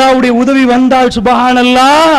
அல்லாஹ்வுடைய உதவி வந்தால் சுபஹானல்லாஹ்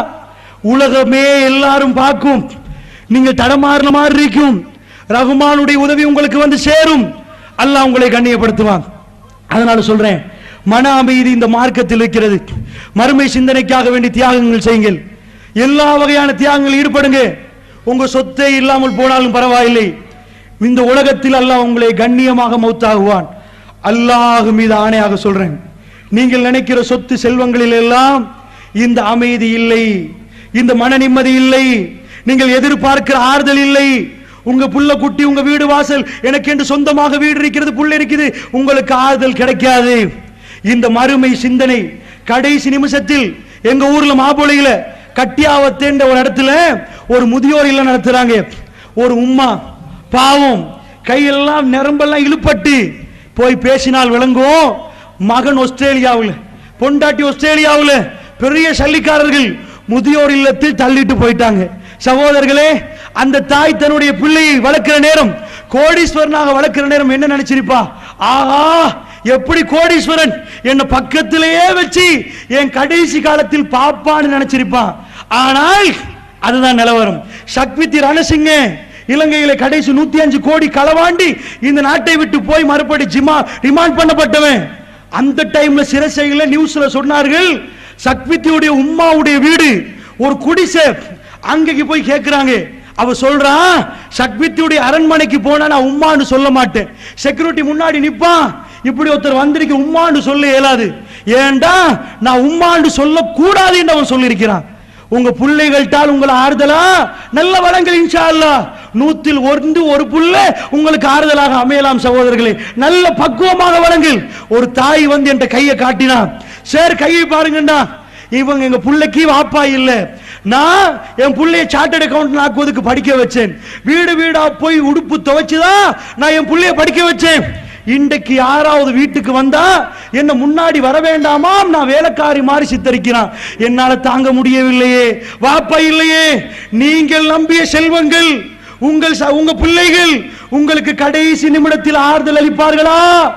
உலகமே எல்லாரும் பார்க்கும் நீங்க தடமாறின மாதிரி இருக்கும் ரகுமானுடைய உதவி உங்களுக்கு வந்து சேரும் அல்லாஹ் உங்களை கண்ணியப்படுத்துவான் அதனால சொல்றேன் மன அமைதி இந்த மார்க்கத்தில் இருக்கிறது மறுமை சிந்தனைக்காக வேண்டி தியாகங்கள் செய்யுங்கள் எல்லா வகையான தியாகங்கள் ஈடுபடுங்க உங்க சொத்தே இல்லாமல் போனாலும் பரவாயில்லை இந்த உலகத்தில் அல்லாஹ் உங்களை கண்ணியமாக மௌத்தாகுவான் அல்லாஹ் மீது ஆணையாக சொல்றேன் நீங்கள் நினைக்கிற சொத்து செல்வங்களில் எல்லாம் இந்த அமைதி இல்லை இந்த மன நிம்மதி இல்லை நீங்கள் எதிர்பார்க்கிற ஆறுதல் இல்லை உங்க புள்ள குட்டி உங்க வீடு வாசல் எனக்கு என்று சொந்தமாக வீடு இருக்கிறது புள்ள இருக்குது உங்களுக்கு ஆறுதல் கிடைக்காது இந்த மறுமை சிந்தனை கடைசி நிமிஷத்தில் எங்க ஊர்ல மாபோலையில கட்டியாவத்தேன்ற ஒரு இடத்துல ஒரு முதியோர் இல்லம் நடத்துறாங்க ஒரு உம்மா பாவம் கையெல்லாம் நரம்பெல்லாம் இழுப்பட்டு போய் பேசினால் விளங்கும் மகன் ஆஸ்திரேலியாவில் பொண்டாட்டி ஆஸ்திரேலியாவில் பெரிய சல்லிக்காரர்கள் முதியோர் இல்லத்தில் தள்ளிட்டு போயிட்டாங்க சகோதரர்களே அந்த தாய் தன்னுடைய பிள்ளையை வளர்க்கிற நேரம் கோடீஸ்வரனாக வளர்க்கிற நேரம் என்ன நினைச்சிருப்பா ஆஹா எப்படி கோடீஸ்வரன் என்ன பக்கத்திலேயே வச்சு என் கடைசி காலத்தில் பாப்பான்னு நினைச்சிருப்பான் ஆனால் அதுதான் நிலவரம் சக்வித்தி ரணசிங்க இலங்கையில கடைசி நூத்தி அஞ்சு கோடி களவாண்டி இந்த நாட்டை விட்டு போய் மறுபடி ஜிமா ரிமாண்ட் பண்ணப்பட்டவன் அந்த டைம்ல சிறைசையில நியூஸ்ல சொன்னார்கள் சக்வித்தியுடைய உம்மாவுடைய வீடு ஒரு குடிசை அங்கக்கு போய் கேக்குறாங்க அவ சொல்றான் சக்வித்தியுடைய அரண்மனைக்கு போனா நான் உம்மான்னு சொல்ல மாட்டேன் செக்யூரிட்டி முன்னாடி நிப்பான் இப்படி ஒருத்தர் வந்திருக்க உம்மான்னு சொல்ல இயலாது ஏன்டா நான் உம்மான்னு சொல்ல கூடாதுன்னு அவன் சொல்லியிருக்கிறான் உங்க பிள்ளைகள்ட்டால் உங்களை ஆறுதலா நல்ல வளங்கள் இன்ஷா அல்லாஹ் நூத்தில் ஒன்று ஒரு புள்ள உங்களுக்கு ஆறுதலாக அமையலாம் சகோதரர்களே நல்ல பக்குவமாக வளங்கள் ஒரு தாய் வந்து என்கிட்ட கையை காட்டினா சரி கையை பாருங்கண்ணா இவங்க எங்க புள்ளைக்கு வாப்பா இல்ல நான் என் புள்ளைய சார்ட்டர்ட் அக்கவுண்ட் ஆக்குவதுக்கு படிக்க வச்சேன் வீடு வீடா போய் உடுப்பு துவைச்சுதான் நான் என் புள்ளைய படிக்க வச்சேன் இன்றைக்கு யாராவது வீட்டுக்கு வந்தா என்ன முன்னாடி வர வேண்டாமாம் நான் வேலைக்காரி மாதிரி சித்தரிக்கிறான் என்னால தாங்க முடியவில்லையே வாப்பா இல்லையே நீங்கள் நம்பிய செல்வங்கள் உங்கள் ச- உங்க பிள்ளைகள் உங்களுக்கு கடைசி நிமிடத்தில் ஆறுதல் அளிப்பார்களா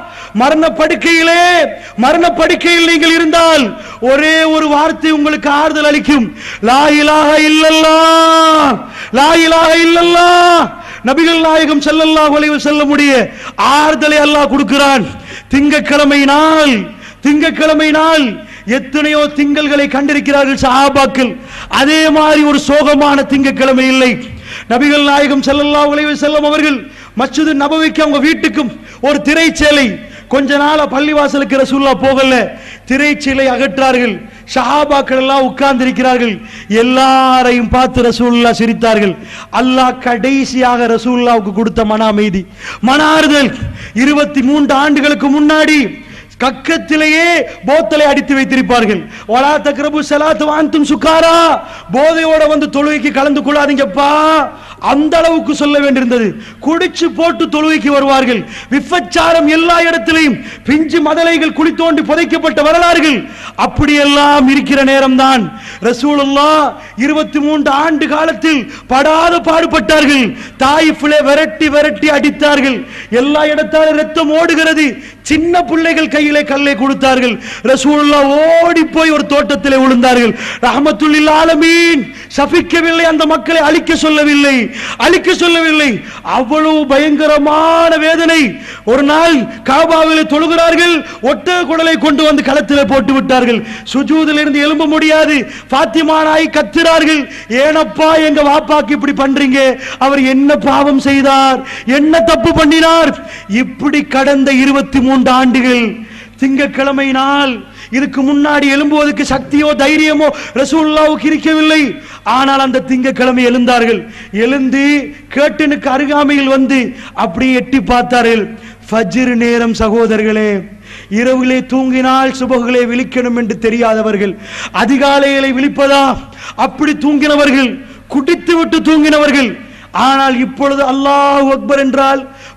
மரண படுக்கையிலே மரண படுக்கையில் நீங்கள் இருந்தால் ஒரே ஒரு வார்த்தை உங்களுக்கு ஆறுதல் அளிக்கும் லா இலாஹ இல்லல்லாஹ் லா இலாஹ இல்லல்லாஹ் நபிகள் நாயகம் ஸல்லல்லாஹு அலைஹி வஸல்லம் உடைய ஆறுதலை அல்லாஹ் கொடுக்கிறான் திங்கக்கிழமை நாள் திங்கக்கிழமை நாள் எத்தனையோ திங்கள்களை கண்டிருக்கிறார்கள் சஹாபாக்கள் அதே மாதிரி ஒரு சோகமான திங்கக்கிழமை இல்லை நபிகள் நாயகம் ஸல்லல்லாஹு அலைஹி வஸல்லம் அவர்கள் மஸ்ஜிது நபவிக்கு அவங்க வீட்டுக்கும் ஒரு திரைச்சேலை கொஞ்ச நாளா பள்ளிவாசலுக்கு ரசூல்லா போகல திரைச்சீலை அகற்றார்கள் ஷஹாபாக்கள் எல்லாம் உட்கார்ந்து இருக்கிறார்கள் எல்லாரையும் பார்த்து ரசூல்லா சிரித்தார்கள் அல்லாஹ் கடைசியாக ரசூல்லாவுக்கு கொடுத்த மன அமைதி மன ஆறுதல் இருபத்தி மூன்று ஆண்டுகளுக்கு முன்னாடி கக்கத்திலேயே போத்தலை அடித்து வைத்திருப்பார்கள் வலா தக்ரபு ஸலாத்து வாந்தும் சுக்காரா போதையோட வந்து தொழுகைக்கு கலந்து கொள்ளாதீங்கப்பா அந்த அளவுக்கு சொல்ல வேண்டியிருந்தது குடிச்சு போட்டு தொழுகைக்கு வருவார்கள் விபச்சாரம் எல்லா இடத்திலையும் பிஞ்சு மதலைகள் குழி தோண்டி புதைக்கப்பட்ட வரலாறுகள் அப்படியெல்லாம் இருக்கிற நேரம்தான் ரசூலுல்லா இருபத்தி மூன்று ஆண்டு காலத்தில் படாத பாடுபட்டார்கள் தாயிஃபிலே விரட்டி விரட்டி அடித்தார்கள் எல்லா இடத்தாலும் ரத்தம் ஓடுகிறது சின்ன பிள்ளைகள் கையிலே கல்லை கொடுத்தார்கள் ரசூலுல்லா ஓடி போய் ஒரு தோட்டத்திலே விழுந்தார்கள் ரஹமத்துல்லில் ஆலமீன் சபிக்கவில்லை அந்த மக்களை அழிக்க சொல்லவில்லை அழிக்க சொல்லவில்லை அவ்வளவு பயங்கரமான வேதனை ஒரு நாள் காபாவிலே தொழுகிறார்கள் ஒட்டக குடலை கொண்டு வந்து களத்திலே போட்டு விட்டார்கள் சுஜூதில் இருந்து எழும்ப முடியாது பாத்திமா நாய் கத்துறார்கள் ஏனப்பா எங்க வாப்பாக்கு இப்படி பண்றீங்க அவர் என்ன பாவம் செய்தார் என்ன தப்பு பண்ணினார் இப்படி கடந்த இருபத்தி மூன்று ஆண்டுகள் திங்கட்கிழமை நாள் இதுக்கு முன்னாடி எழும்புவதற்கு சக்தியோ தைரியமோ ரசூலுல்லாவுக்கு இருக்கவில்லை ஆனால் அந்த திங்கட்கிழமை எழுந்தார்கள் எழுந்து கேட்டனுக்கு அருகாமையில் வந்து அப்படியே எட்டி பார்த்தார்கள் ஃபஜ்ர் நேரம் சகோதரர்களே இரவிலே தூங்கினால் சுபகுகளை விழிக்கணும் என்று தெரியாதவர்கள் அதிகாலையிலே விழிப்பதா அப்படி தூங்கினவர்கள் குடித்து விட்டு தூங்கினவர்கள் ஆனால் இப்பொழுது அல்லாஹ் அக்பர் என்றால்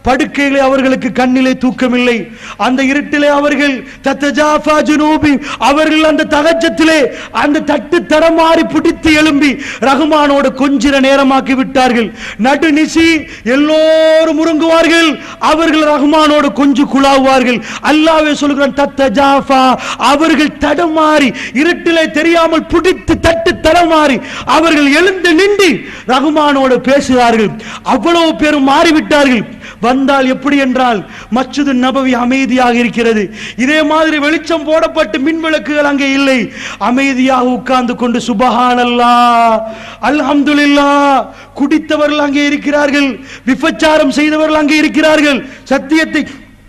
படுக்கையிலே அவர்களுக்கு கண்ணிலே தூக்கமில்லை அந்த இருட்டிலே அவர்கள் தத்தஜாஃபா ஜுனூபி அவர்கள் அந்த தகச்சத்திலே அந்த தட்டு தடமாறி பிடித்து எழும்பி ரகுமானோடு கொஞ்சிர நேரமாக்கி விட்டார்கள் நடுநிசி எல்லோரும் உறங்குவார்கள் அவர்கள் ரகுமானோடு கொஞ்சு குழாவுவார்கள் அல்லாவே சொல்கிறான் தத்த ஜாஃபா அவர்கள் தடமாறி இருட்டிலே தெரியாமல் பிடித்து தட்டு தடமாறி அவர்கள் எழுந்து நின்று ரகுமானோடு பேசுகிறார்கள் அவ்வளவு பேரும் மாறிவிட்டார்கள் வந்தால் எப்படி என்றால் மச்சுது நபவி அமைதியாக இருக்கிறது இதே மாதிரி வெளிச்சம் போடப்பட்டு மின் விளக்குகள் அங்கே இல்லை அமைதியாக உட்கார்ந்து கொண்டு சுபஹானல்லா அல்ஹம்துலில்லா குடித்தவர்கள் அங்கே இருக்கிறார்கள் விபச்சாரம் செய்தவர்கள் அங்கே இருக்கிறார்கள் சத்தியத்தை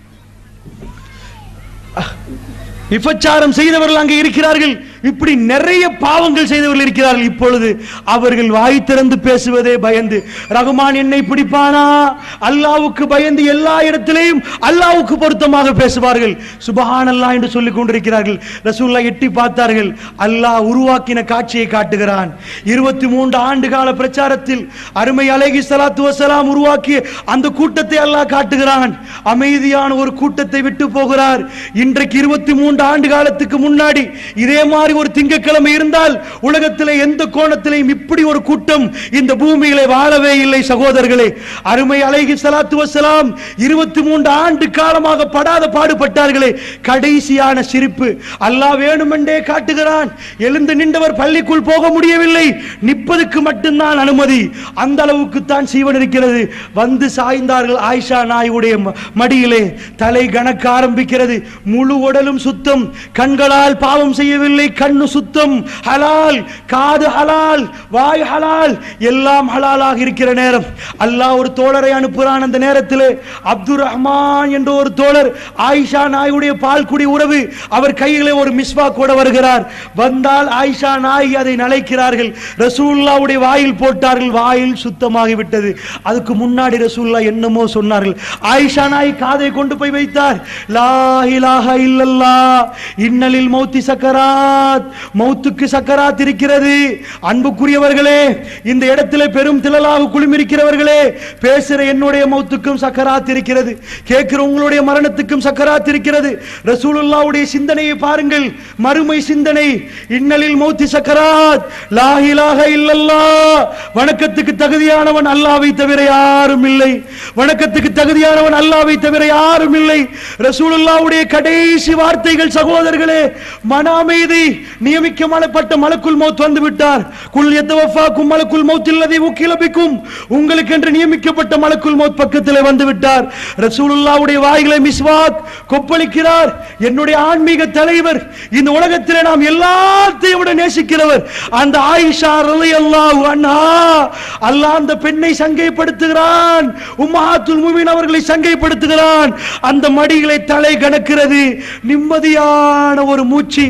விபச்சாரம் செய்தவர்கள் அங்கே இருக்கிறார்கள் இப்படி நிறைய பாவங்கள் செய்தவர்கள் இருக்கிறார்கள் இப்பொழுது அவர்கள் வாய் திறந்து பேசுவதே பயந்து ரகுமான் என்னை பிடிப்பானா அல்லாவுக்கு பயந்து எல்லா இடத்திலேயும் அல்லாவுக்கு பொருத்தமாக பேசுவார்கள் சுபஹான் அல்லாஹ் என்று சொல்லிக் கொண்டிருக்கிறார்கள் ரசூல்லா எட்டி பார்த்தார்கள் அல்லாஹ் உருவாக்கின காட்சியை காட்டுகிறான் இருபத்தி மூன்று ஆண்டு கால பிரச்சாரத்தில் அருமை அலைகி சலாத்து வசலாம் உருவாக்கிய அந்த கூட்டத்தை அல்லாஹ் காட்டுகிறான் அமைதியான ஒரு கூட்டத்தை விட்டு போகிறார் இன்றைக்கு இருபத்தி மூன்று ஆண்டு காலத்துக்கு முன்னாடி இதே மாதிரி ஒரு திங்கட்கிழமை இருந்தால் உலகத்திலே எந்த கோணத்திலையும் இப்படி ஒரு கூட்டம் இந்த பூமியிலே வாழவே இல்லை சகோதரர்களே அருமை அலைஹி ஸலாத்து வஸலாம் இருபத்தி மூன்று ஆண்டு காலமாக படாத பாடுபட்டார்களே கடைசியான சிரிப்பு அல்லாஹ் வேணுமென்றே காட்டுகிறான் எழுந்து நின்றவர் பள்ளிக்குள் போக முடியவில்லை நிற்பதுக்கு மட்டும்தான் அனுமதி அந்த அளவுக்கு தான் சீவன் இருக்கிறது வந்து சாய்ந்தார்கள் ஆயிஷா நாயுடைய ம- மடியிலே தலை கணக்க ஆரம்பிக்கிறது முழு உடலும் சுத்தம் கண்களால் பாவம் செய்யவில்லை கண்ணு சுத்தம் ஹலால் காது ஹலால் வாய் ஹலால் எல்லாம் ஹலாலாக இருக்கிற நேரம் அல்லாஹ் ஒரு தோழரை அனுப்புகிறான் அந்த நேரத்தில் அப்துர் ரஹ்மான் என்ற ஒரு தோழர் ஆயிஷா நாயுடைய பால் குடி உறவு அவர் கையிலே ஒரு மிஸ்வா கூட வருகிறார் வந்தால் ஆயிஷா நாய் அதை நலைக்கிறார்கள் ரசூல்லாவுடைய வாயில் போட்டார்கள் வாயில் சுத்தமாகி விட்டது அதுக்கு முன்னாடி ரசூல்லா என்னமோ சொன்னார்கள் ஆயிஷா நாய் காதை கொண்டு போய் வைத்தார் லா இலாஹ இல்லல்லா இன்னலில் மௌத்தி சக்கராத் மௌத்துக்கு சக்கராத் இருக்கிறது அன்புக்குரியவர்களே இந்த இடத்திலே பெரும் திரளாக குழுமிருக்கிறவர்களே பேசுற என்னுடைய மௌத்துக்கும் சக்கராத் இருக்கிறது கேட்கிற உங்களுடைய மரணத்துக்கும் சக்கராத் இருக்கிறது ரசூலுல்லாவுடைய சிந்தனையை பாருங்கள் மறுமை சிந்தனை இன்னலில் மௌத்தி சக்கராத் லா இலாஹ இல்லல்லா வணக்கத்துக்கு தகுதியானவன் அல்லாவை தவிர யாரும் இல்லை வணக்கத்துக்கு தகுதியானவன் அல்லாவை தவிர யாரும் இல்லை ரசூலுல்லாவுடைய கடைசி வார்த்தைகள் சகோதரர்களே மன அமைதி நியமிக்கப்பட்ட மலக்குல் மௌத் வந்து விட்டார் குல் எத்தவஃபாக்கும் மலக்குல் மௌத் இல்லதை உக்கிலபிக்கும் உங்களுக்கு என்று நியமிக்கப்பட்ட மலக்குல் மௌத் பக்கத்திலே வந்து விட்டார் ரசூலுல்லாவுடைய வாய்களை மிஸ்வாக் கொப்பளிக்கிறார் என்னுடைய ஆன்மீக தலைவர் இந்த உலகத்திலே நாம் எல்லாத்தையும் விட நேசிக்கிறவர் அந்த ஆயிஷா ரலியல்லாஹு அன்ஹா அல்லாஹ் அந்த பெண்ணை சங்கைப்படுத்துகிறான் உம்மஹாத்துல் முஃமின் அவர்களை சங்கைப்படுத்துகிறான் அந்த மடிகளை தலை கணக்கிறது நிம்மதியான ஒரு மூச்சு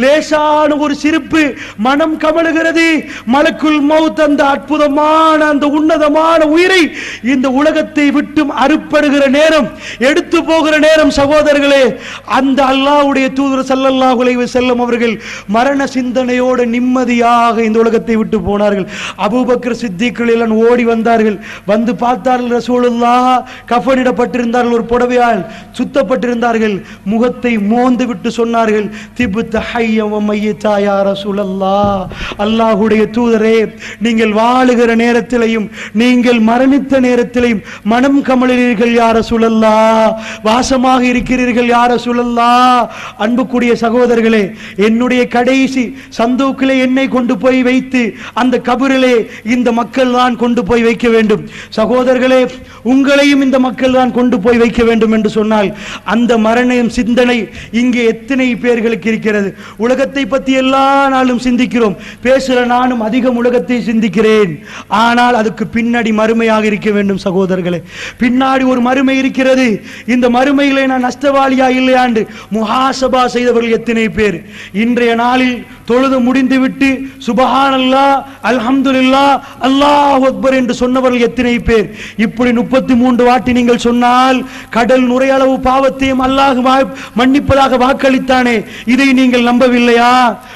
லேசான ஒரு சிரிப்பு மனம் கமழுகிறது மலக்குல் மௌத் அந்த அற்புதமான அந்த உன்னதமான உயிரை இந்த உலகத்தை விட்டும் அறுப்படுகிற நேரம் எடுத்து போகிற நேரம் சகோதரர்களே அந்த அல்லாஹ்வுடைய தூதர் ஸல்லல்லாஹு அலைஹி வஸல்லம் அவர்கள் மரண சிந்தனையோடு நிம்மதியாக இந்த உலகத்தை விட்டு போனார்கள் அபூபக்கர் சித்திக்கள் எல்லாம் ஓடி வந்தார்கள் வந்து பார்த்தார்கள் ரசூலுல்லாஹ் கஃனிடப்பட்டிருந்தார்கள் ஒரு புடவையால் சுத்தப்பட்டிருந்தார்கள் முகத்தை மோந்து விட்டு சொன்னார்கள் திபுத்த ஹையம் மையத்தா யா ரசூலல்லாஹ் அல்லாஹ்வுடைய தூதரே நீங்கள் வாழுகிற நேரத்திலையும் நீங்கள் மரணித்த நேரத்திலையும் மனம் கமழுகிறீர்கள் யார சுழல்லா வாசமாக இருக்கிறீர்கள் யார சுழல்லா அன்புக்குரிய சகோதரர்களே என்னுடைய கடைசி சந்தூக்கிலே என்னை கொண்டு போய் வைத்து அந்த கபரிலே இந்த மக்கள் தான் கொண்டு போய் வைக்க வேண்டும் சகோதரர்களே உங்களையும் இந்த மக்கள் தான் கொண்டு போய் வைக்க வேண்டும் என்று சொன்னால் அந்த மரணம் சிந்தனை இங்கே எத்தனை பேர்களுக்கு இருக்கிறது உலகத்தை பற்றி எல்லா நாளும் சிந்திக்கிறோம் பேசுகிற நானும் அதிகம் உலகத்தை சிந்திக்கிறேன் ஆனால் அதுக்கு பின்னாடி மறுமையாக இருக்க வேண்டும் சகோதரர்களே பின்னாடி ஒரு மறுமை இருக்கிறது இந்த மறுமையிலே நான் நஷ்டவாளியா இல்லையாண்டு முஹாசபா செய்தவர்கள் எத்தனை பேர் இன்றைய நாளில் தொழுது முடிந்துவிட்டு சுபஹானல்லா அல்ஹம்துலில்லா அல்லாஹ் அக்பர் என்று சொன்னவர்கள் எத்தனை பேர் இப்படி முப்பத்தி மூன்று வாட்டி நீங்கள் சொன்னால் கடல் நுரையளவு பாவத்தையும் அல்லாஹ் வா- மன்னிப்பதாக வாக்களித்தானே இதை நீங்கள் நம்பவில்லையா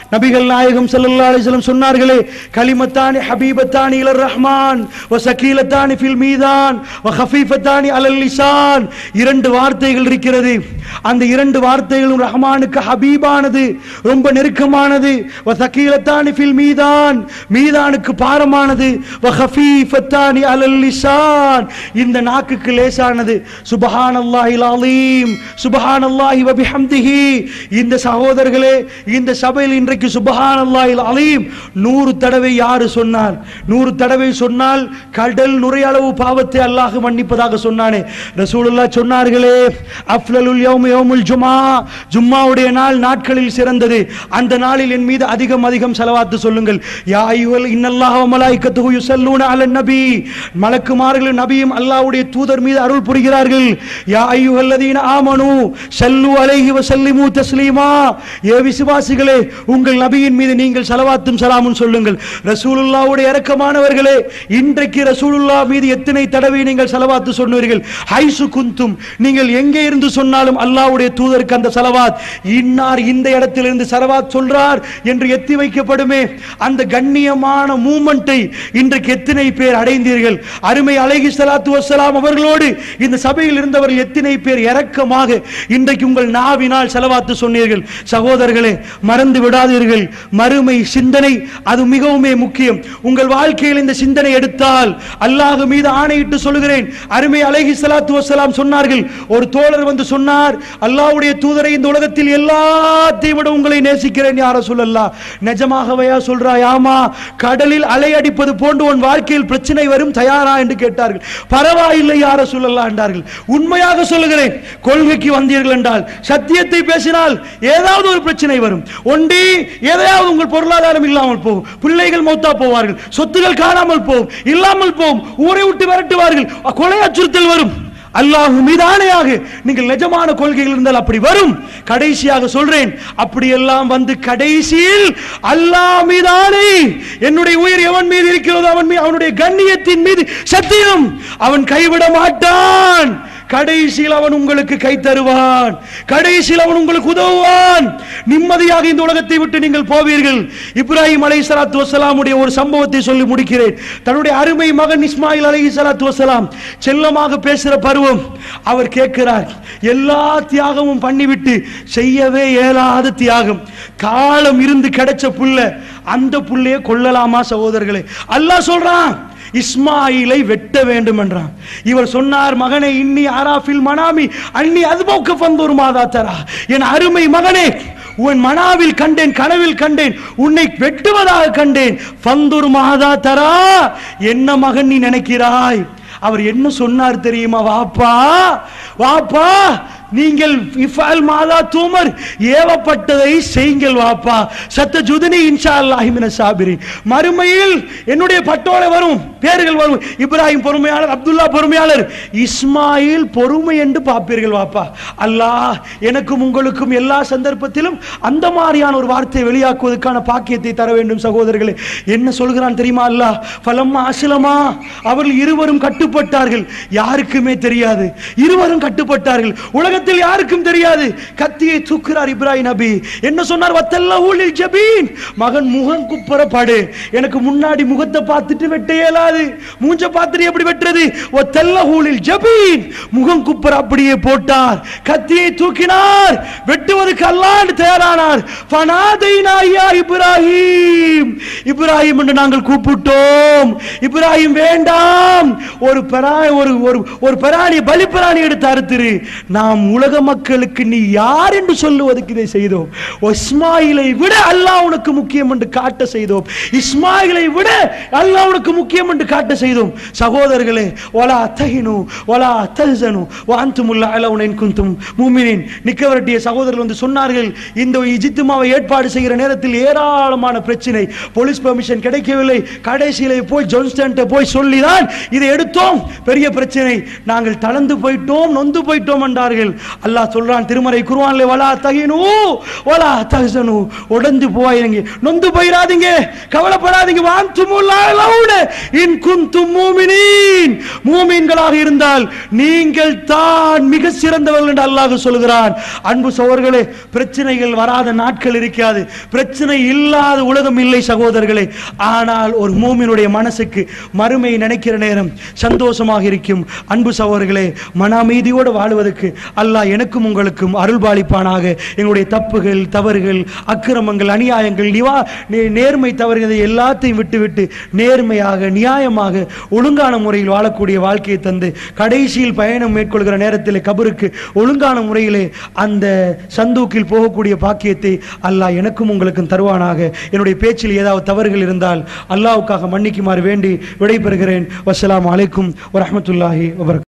நபிகள் நாயகம் ஸல்லல்லாஹு அலைஹி வஸல்லம் சொன்னார்களே கலிமத்தானி ஹபீபத்தானி இலர் ரஹ்மான் வ சகீலத்தானி ஃபில் மீதான் வ ஹஃபீஃபத்தானி அலல் லிசான் இரண்டு வார்த்தைகள் இருக்கிறது அந்த இரண்டு வார்த்தைகளும் ரஹ்மானுக்கு ஹபீபானது ரொம்ப நெருக்கமானது வ சகீலத்தானி ஃபில் மீதான் மீதானுக்கு பாரமானது வ ஹஃபீஃபத்தானி அலல் லிசான் இந்த நாக்குக்கு லேசானது சுபஹானல்லாஹில் அலீம் சுபஹானல்லாஹி வ பிஹம்திஹி இந்த சகோதரர்களே இந்த சபையில் இன்றைக்கு சுபஹானல்லாஹில் அலீம் நூறு தடவை யாரு சொன்னார் நூறு தடவை சொன்னால் கடல் நுரையளவு பாவத்தை அல்லாஹ் மன்னிப்பதாக சொன்னானே ரசூலுல்லாஹ் சொன்னார்களே அஃப்லலுல் யௌம் யௌமுல் ஜுமா ஜும்மாவுடைய நாள் நாட்களில் சிறந்தது அந்த நாளில் என் மீது அதிகம் அதிகம் செலவாத்து சொல்லுங்கள் யா அய்யுஹல் இன்னல்லாஹ வ மலாயிக்கத்துஹு யுஸல்லூன அலன் நபி மலக்குமார்களும் நபியும் அல்லாஹ்வுடைய தூதர் மீது அருள் புரிகிறார்கள் யா அய்யுஹல்லதீன ஆமனு ஸல்லு அலைஹி வ ஸல்லிமு தஸ்லீமா ஏ விசுவாசிகளே உங்கள் நபியின் மீது நீங்கள் ஸலவாத்தும் சலாமும் சொல்லுங்கள் ரசூலுல்லாஹ்வுடைய இரக்கமானவர்களே இன்றைக்கு ரசூலுல்லாஹ் மீது எத்தனை தடவை நீங்கள் ஸலவாத்து சொன்னீர்கள் ஹைசு குந்தும் நீங்கள் எங்கே இருந்து சொன்னாலும் அல்லாஹ்வுடைய தூதருக்கு அந்த ஸலவாத் இன்னார் இந்த இடத்திலிருந்து ஸலவாத் சொல்றார் என்று எத்தி வைக்கப்படுமே அந்த கண்ணியமான மூமெண்ட்டை இன்றைக்கு எத்தனை பேர் அடைந்தீர்கள் அருமை அலைஹி ஸலாத்து வஸ்ஸலாம் அவர்களோடு இந்த சபையில் இருந்தவர்கள் எத்தனை பேர் இரக்கமாக இன்றைக்கு உங்கள் நாவினால் செலவாத்து சொன்னீர்கள் சகோதரர்களே மறந்து விடாதீர்கள் மறுமை சிந்தனை அது மிகவுமே முக்கியம் உங்கள் வாழ்க்கையில் இந்த சிந்தனை எடுத்தால் அல்லாஹ் மீது ஆணையிட்டு சொல்லுகிறேன் அருமை அலைஹி ஸலாத்து வஸ்ஸலாம் சொன்னார்கள் ஒரு தோழர் வந்து சொன்னார் அல்லாஹ்வுடைய தூதரை இந்த உலகத்தில் எல்லாத்தையும் விட உங்களை நேசிக்கிறேன் யார சொல்லலாம் நிஜமாகவையா சொல்றாய் ஆமா கடலில் அலை அடிப்பது போன்று உன் வாழ்க்கையில் பிரச்சனை வரும் தயாரா என்று கேட்டார்கள் பரவாயில்லை யார சொல்லலாம் என்றார்கள் உண்மையாக சொல்லுகிறேன் கொள்கைக்கு வந்தீர்கள் என்றால் சத்தியத்தை பேசினால் ஏதாவது ஒரு பிரச்சனை வரும் ஒன்றி எதையாவது உங்கள் பொருளாதாரம் இல்லாமல் போகும் பிள்ளைகள் மௌத்தா போவார்கள் சொத்துகள் காணாமல் போகும் இல்லாமல் போகும் ஊரை விட்டு விரட்டுவார்கள் கொலை அச்சுறுத்தல் வரும் அல்லாஹ் மீதானையாக நீங்கள் நிஜமான கொள்கைகள் இருந்தால் அப்படி வரும் கடைசியாக சொல்றேன் அப்படியெல்லாம் வந்து கடைசியில் அல்லாஹ் மீதானே என்னுடைய உயிர் எவன் மீது இருக்கிறதோ அவன் மீது அவனுடைய கண்ணியத்தின் மீது சத்தியம் அவன் கைவிட மாட்டான் கடைசியில் அவன் உங்களுக்கு கை தருவான் கடைசியில் அவன் உங்களுக்கு உதவுவான் நிம்மதியாக இந்த உலகத்தை விட்டு நீங்கள் போவீர்கள் இப்ராஹிம் அலை சலாத்து வசலாமுடைய ஒரு சம்பவத்தை சொல்லி முடிக்கிறேன் தன்னுடைய அருமை மகன் இஸ்மாயில் அலை சலாத்து வசலாம் செல்லமாக பேசுகிற பருவம் அவர் கேட்கிறார் எல்லா தியாகமும் பண்ணிவிட்டு செய்யவே இயலாத தியாகம் காலம் இருந்து கிடைச்ச புல்ல அந்த புள்ளைய கொல்லலாமா சகோதரர்களே அல்லாஹ் சொல்றான் இஸ்மாயிலை வெட்ட வேண்டும் என்றான் இவர் சொன்னார் மகனே இன்னி ஆராஃபில் மனாமி அன்னி அதுபோக்க பந்தோர் மாதா தரா என் அருமை மகனே உன் மனாவில் கண்டேன் கனவில் கண்டேன் உன்னை வெட்டுவதாக கண்டேன் பந்தூர் மாதா தரா என்ன மகன் நீ நினைக்கிறாய் அவர் என்ன சொன்னார் தெரியுமா வாப்பா வாப்பா நீங்கள் இஃபால் மாதா தூமர் ஏவப்பட்டதை செய்யுங்கள் வாப்பா சத்த ஜுதனி இன்ஷா அல்லாஹி மின சாபிரின் மறுமையில் என்னுடைய பட்டோலை வரும் பேர்கள் வரும் இப்ராஹிம் பொறுமையாளர் அப்துல்லா பொறுமையாளர் இஸ்மாயில் பொறுமை என்று பார்ப்பீர்கள் வாப்பா அல்லாஹ் எனக்கும் உங்களுக்கும் எல்லா சந்தர்ப்பத்திலும் அந்த மாதிரியான ஒரு வார்த்தையை வெளியாக்குவதற்கான பாக்கியத்தை தர வேண்டும் சகோதரர்களே என்ன சொல்கிறான் தெரியுமா அல்லாஹ் ஃபலம்மா அஸ்லமா அவர்கள் இருவரும் கட்டுப்பட்டார்கள் யாருக்குமே தெரியாது இருவரும் கட்டுப்பட்டார்கள் உலகத்தில் யாருக்கும் தெரியாது கத்தியை தூக்குறார் இப்ராஹிம் நபி என்ன சொன்னார் வத்தல்ல ஊழில் ஜபீன் மகன் முகம் குப்புற படு எனக்கு முன்னாடி முகத்தை பார்த்துட்டு வெட்ட இயலாது மூஞ்ச பார்த்துட்டு எப்படி வெட்டுறது வத்தல்ல ஊழில் ஜபீன் முகம் குப்புற அப்படியே போட்டார் கத்தியை தூக்கினார் வெட்டுவதற்கு அல்லாண்டு தயாரானார் ஃபனாதைனா யா இப்ராஹிம் இப்ராஹிம் என்று நாங்கள் கூப்பிட்டோம் இப்ராஹிம் வேண்டாம் ஒரு பெரா ஒரு ஒரு ஒரு பெராணி பலி பிராணி எடுத்து அறுத்துரு நாம் உலக மக்களுக்கு நீ யார் என்று சொல்லுவதற்கு இதை செய்தோம் இஸ்மாயிலை விட அல்லாஹ் உனக்கு முக்கியம் என்று காட்ட செய்தோம் இஸ்மாயிலை விட அல்லாஹ் உனக்கு முக்கியம் என்று காட்ட செய்தோம் சகோதரர்களே ஒலா தஹினு ஒலா தஹ்சனு வாந்துமுல்லா அலவுனின் குந்தும் மூமினின் நிக்கவரட்டிய சகோதரர்கள் வந்து சொன்னார்கள் இந்த இஜித்துமாவை ஏற்பாடு செய்கிற நேரத்தில் ஏராளமான பிரச்சனை போலீஸ் போலீஸ் பெர்மிஷன் கிடைக்கவில்லை கடைசியிலே போய் ஜோன்ஸ்டன்ட்ட போய் சொல்லிதான் இதை எடுத்தோம் பெரிய பிரச்சனை நாங்கள் தளர்ந்து போயிட்டோம் நொந்து போயிட்டோம் என்றார்கள் அல்லாஹ் சொல்றான் திருமறை குர்ஆன்ல வலா தகினு வலா தஹ்சனு உடைந்து போயிடுங்க நொந்து போயிடாதீங்க கவலைப்படாதீங்க வாந்துமுல்லாஹ் இன் குந்தும் மூமினீன் மூமின்களாக இருந்தால் நீங்கள் தான் மிக சிறந்தவர்கள் என்று அல்லாஹ் சொல்கிறான் அன்பு சகோதரர்களே பிரச்சனைகள் வராத நாட்கள் இருக்காது பிரச்சனை இல்லாத உலகம் இல்லை சகோதரர்களே ஆனால் ஒரு மூமினுடைய மனசுக்கு மறுமை நினைக்கிற நேரம் சந்தோஷமாக இருக்கும் அன்பு சகோதரர்களே மன அமைதியோடு வாழ்வதற்கு அல்லாஹ் எனக்கும் உங்களுக்கும் அருள்பாலிப்பானாக எங்களுடைய தப்புகள் தவறுகள் அக்கிரமங்கள் அநியாயங்கள் நிவா நே- நேர்மை தவறுகளை எல்லாத்தையும் விட்டுவிட்டு நேர்மையாக நியாயமாக ஒழுங்கான முறையில் வாழக்கூடிய வாழ்க்கையை தந்து கடைசியில் பயணம் மேற்கொள்கிற நேரத்தில் கபருக்கு ஒழுங்கான முறையிலே அந்த சந்தூக்கில் போகக்கூடிய பாக்கியத்தை அல்லாஹ் எனக்கும் உங்களுக்கும் தருவானாக என்னுடைய பேச்சில் ஏதாவது தவறுகள் இருந்தால் அல்லாஹ்வுக்காக மன்னிக்குமாறு வேண்டி விடைபெறுகிறேன் வஸ்ஸலாமு அலைக்கும் வரஹ்மத்துல்லாஹி வபரக்